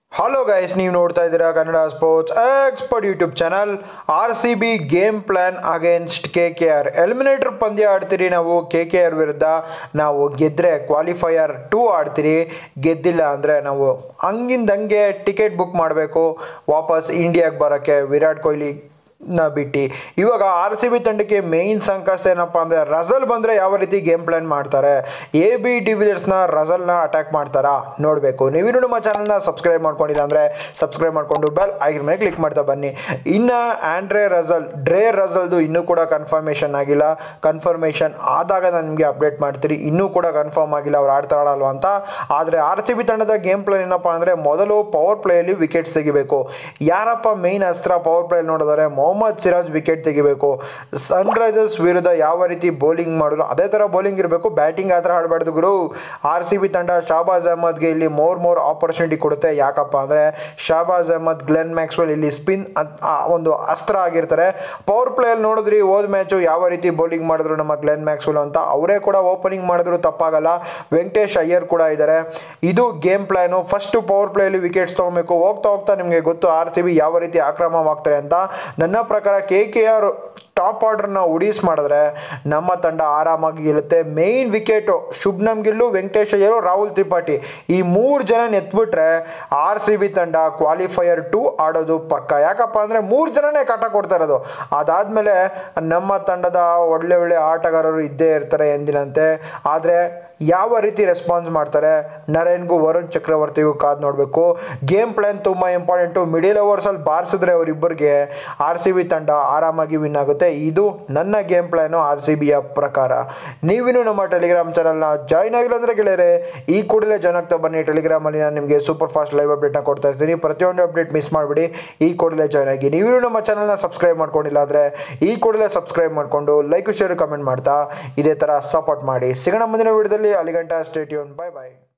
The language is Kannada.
ಹಲೋ ಗೈಸ್ ನೀವು ನೋಡ್ತಾ ಇದ್ದೀರಾ Kannada sports expert YouTube channel R C B game plan against K K R eliminator ಪಂದ್ಯ ಆಡ್ತೀರಿ ನಾವು ಕೆ ಕೆ ಆರ್ ವಿರುದ್ಧ ನಾವು ಗೆದ್ದರೆ ಕ್ವಾಲಿಫೈಯರ್ ಟೂ ಆಡ್ತೀರಿ ಗೆದ್ದಿಲ್ಲ ಅಂದರೆ ನಾವು ಹಂಗಿಂದಂಗೆ ಟಿಕೆಟ್ ಬುಕ್ ಮಾಡಬೇಕು ವಾಪಸ್ ಇಂಡಿಯಾಗೆ ಬರೋಕ್ಕೆ ವಿರಾಟ್ ಕೊಹ್ಲಿ ನ ಬಿಟ್ಟು ಇವಾಗ ಆರ್ ಸಿ ಬಿ ತಂಡಕ್ಕೆ ಮೇಯ್ನ್ ಸಂಕಷ್ಟ ಏನಪ್ಪ ಅಂದರೆ ರಸಲ್ ಬಂದರೆ ಯಾವ ರೀತಿ ಗೇಮ್ ಪ್ಲಾನ್ ಮಾಡ್ತಾರೆ ಎ ಬಿ ಡಿವಿಲಿಯರ್ಸ್ನ ರಸಲ್ನ ಅಟ್ಯಾಕ್ ಮಾಡ್ತಾರಾ ನೋಡಬೇಕು ನೀವಿನ್ನೂ ನಮ್ಮ ಚಾನಲ್ನ ಸಬ್ಸ್ಕ್ರೈಬ್ ಮಾಡ್ಕೊಂಡಿಲ್ಲ ಅಂದರೆ ಸಬ್ಸ್ಕ್ರೈಬ್ ಮಾಡಿಕೊಂಡು ಬೆಲ್ ಆಗಿನ ಮೇಲೆ ಕ್ಲಿಕ್ ಮಾಡ್ತಾ ಬನ್ನಿ ಇನ್ನು ಆಂಡ್ರೆ ರಸಲ್ ಡ್ರೇ ರಸಲ್ದು ಇನ್ನೂ ಕೂಡ ಕನ್ಫರ್ಮೇಷನ್ ಆಗಿಲ್ಲ ಕನ್ಫರ್ಮೇಷನ್ ಆದಾಗ ನಾನು ನಿಮಗೆ ಅಪ್ಡೇಟ್ ಮಾಡ್ತೀರಿ ಇನ್ನೂ ಕೂಡ ಕನ್ಫರ್ಮ್ ಆಗಿಲ್ಲ ಅವ್ರು ಆಡ್ತಾಳಲ್ವ ಅಂತ ಆದರೆ ಆರ್ ಸಿ ಬಿ ತಂಡದ ಗೇಮ್ ಪ್ಲಾನ್ ಏನಪ್ಪ ಅಂದರೆ ಮೊದಲು ಪವರ್ ಪ್ಲೇಯಲ್ಲಿ ವಿಕೆಟ್ಸ್ ತೆಗಿಬೇಕು ಯಾರಪ್ಪ ಮೇಯ್ನ್ ಅಸ್ತ್ರ ಪವರ್ ಪ್ಲೇ ನೋಡಿದರೆ ಮೊಹಮ್ಮದ್ ಸಿರಾಜ್ ವಿಕೆಟ್ ತೆಗಿಬೇಕು ಸನ್ರೈಸರ್ಸ್ ವಿರುದ್ಧ ಯಾವ ರೀತಿ ಬೌಲಿಂಗ್ ಮಾಡಿದ್ರು ಅದೇ ಥರ ಬೌಲಿಂಗ್ ಇರಬೇಕು ಬ್ಯಾಟಿಂಗ್ ಆ ಥರ ಆಡಬಾರ್ದು ಗುರು ಆರ್ ಸಿ ಬಿ ತಂಡ ಶಾಬಾಜ್ ಅಹಮದ್ಗೆ ಇಲ್ಲಿ ಮೋರ್ ಮೋರ್ ಆಪರ್ಚುನಿಟಿ ಕೊಡುತ್ತೆ ಯಾಕಪ್ಪ ಅಂದರೆ ಶಾಬಾಜ್ ಅಹಮದ್ ಗ್ಲೆನ್ ಮ್ಯಾಕ್ಸ್ವೆಲ್ ಇಲ್ಲಿ ಸ್ಪಿನ್ ಒಂದು ಅಸ್ತ್ರ ಆಗಿರ್ತಾರೆ ಪವರ್ ಪ್ಲೇಯಲ್ಲಿ ನೋಡಿದ್ರಿ ಹೋದ ಮ್ಯಾಚು ಯಾವ ರೀತಿ ಬೌಲಿಂಗ್ ಮಾಡಿದ್ರು ನಮ್ಮ ಗ್ಲೆನ್ ಮ್ಯಾಕ್ಸ್ವೆಲ್ ಅಂತ ಅವರೇ ಕೂಡ ಓಪನಿಂಗ್ ಮಾಡಿದ್ರು ತಪ್ಪಾಗಲ್ಲ ವೆಂಕಟೇಶ್ ಅಯ್ಯರ್ ಕೂಡ ಇದ್ದಾರೆ ಇದು ಗೇಮ್ ಪ್ಲಾನು ಫಸ್ಟು ಪವರ್ ಪ್ಲೇಯಲ್ಲಿ ವಿಕೆಟ್ಸ್ ತೊಗೊಬೇಕು ಹೋಗ್ತಾ ಹೋಗ್ತಾ ನಿಮಗೆ ಗೊತ್ತು ಆರ್ ಸಿ ಬಿ ಯಾವ ರೀತಿ ಆಕ್ರಮವಾಗ್ತಾರೆ ಅಂತ ನನ್ನ ಪ್ರಕಾರ ಕೆ ಕೆ ಆರ್ ಟಾಪ್ ಆರ್ಡರ್ನ ಉಡೀಸ್ ಮಾಡಿದ್ರೆ ನಮ್ಮ ತಂಡ ಆರಾಮಾಗಿ ಗೆಲ್ಲುತ್ತೆ ಮೇಯ್ನ್ ವಿಕೆಟು ಶುಭ್ನಮ್ ಗಿಲ್ಲು ವೆಂಕಟೇಶ್ ಅಯ್ಯರು ರಾಹುಲ್ ತ್ರಿಪಾಠಿ ಈ ಮೂರು ಜನ ಎತ್ಬಿಟ್ರೆ ಆರ್ ಸಿ ಬಿ ತಂಡ ಕ್ವಾಲಿಫೈಯರ್ ಟು ಆಡೋದು ಪಕ್ಕ ಯಾಕಪ್ಪ ಅಂದರೆ ಮೂರು ಜನನೇ ಕಾಟ ಕೊಡ್ತಾ ಇರೋದು ಅದಾದಮೇಲೆ ನಮ್ಮ ತಂಡದ ಒಳ್ಳೆ ಒಳ್ಳೆ ಆಟಗಾರರು ಇದ್ದೇ ಇರ್ತಾರೆ ಎಂದಿನಂತೆ ಆದರೆ ಯಾವ ರೀತಿ ರೆಸ್ಪಾನ್ಸ್ ಮಾಡ್ತಾರೆ ನರೇನ್ಗೂ ವರುಣ್ ಚಕ್ರವರ್ತಿಗೂ ಕಾದು ನೋಡಬೇಕು ಗೇಮ್ ಪ್ಲ್ಯಾನ್ ತುಂಬ ಇಂಪಾರ್ಟೆಂಟು ಮಿಡಿಲ್ ಓವರ್ಸಲ್ಲಿ ಬಾರಿಸಿದ್ರೆ ಅವರಿಬ್ಬರಿಗೆ ಆರ್ ಸಿ ಬಿ ತಂಡ ಆರಾಮಾಗಿ ವಿನ್ ಆಗುತ್ತೆ ಇದು ನನ್ನ ಗೇಮ್ ಪ್ಲ್ಯಾನು ಆರ್ ಸಿ ಬಿಯ ಪ್ರಕಾರ ನೀವಿನ್ನೂ ನಮ್ಮ ಟೆಲಿಗ್ರಾಮ್ ಚಾನಲ್ನ ಜಾಯ್ನ್ ಆಗಿಲ್ಲ ಅಂದರೆ ಗೆಳೆಯರೆ ಈ ಕೂಡಲೇ ಜಾಯ್ನ್ ಆಗ್ತಾ ಬನ್ನಿ ಟೆಲಿಗ್ರಾಮಲ್ಲಿ ನಾನು ನಿಮಗೆ ಸೂಪರ್ ಫಾಸ್ಟ್ ಲೈವ್ ಅಪ್ಡೇಟ್ನ ಕೊಡ್ತಾ ಇರ್ತೀನಿ ಪ್ರತಿಯೊಂದು ಅಪ್ಡೇಟ್ ಮಿಸ್ ಮಾಡಿಬಿಡಿ ಈ ಕೂಡಲೇ ಜಾಯ್ನ್ ಆಗಿ ನೀವಿನ್ನೂ ನಮ್ಮ ಚಾನಲ್ನ ಸಬ್ಸ್ಕ್ರೈಬ್ ಮಾಡ್ಕೊಂಡಿಲ್ಲ ಅಂದರೆ ಈ ಕೂಡಲೇ ಸಬ್ಸ್ಕ್ರೈಬ್ ಮಾಡಿಕೊಂಡು ಲೈಕ್ ಶೇರ್ ಕಮೆಂಟ್ ಮಾಡ್ತಾ ಇದೇ ಥರ ಸಪೋರ್ಟ್ ಮಾಡಿ ಸಿಗೋಣ ಮುಂದಿನ ವಿಡಿಯೋದಲ್ಲಿ ಅಲ್ಲಿಗಂಟ ಸ್ಟೇಟ್ಯೂನ್ ಬಾಯ್ ಬಾಯ್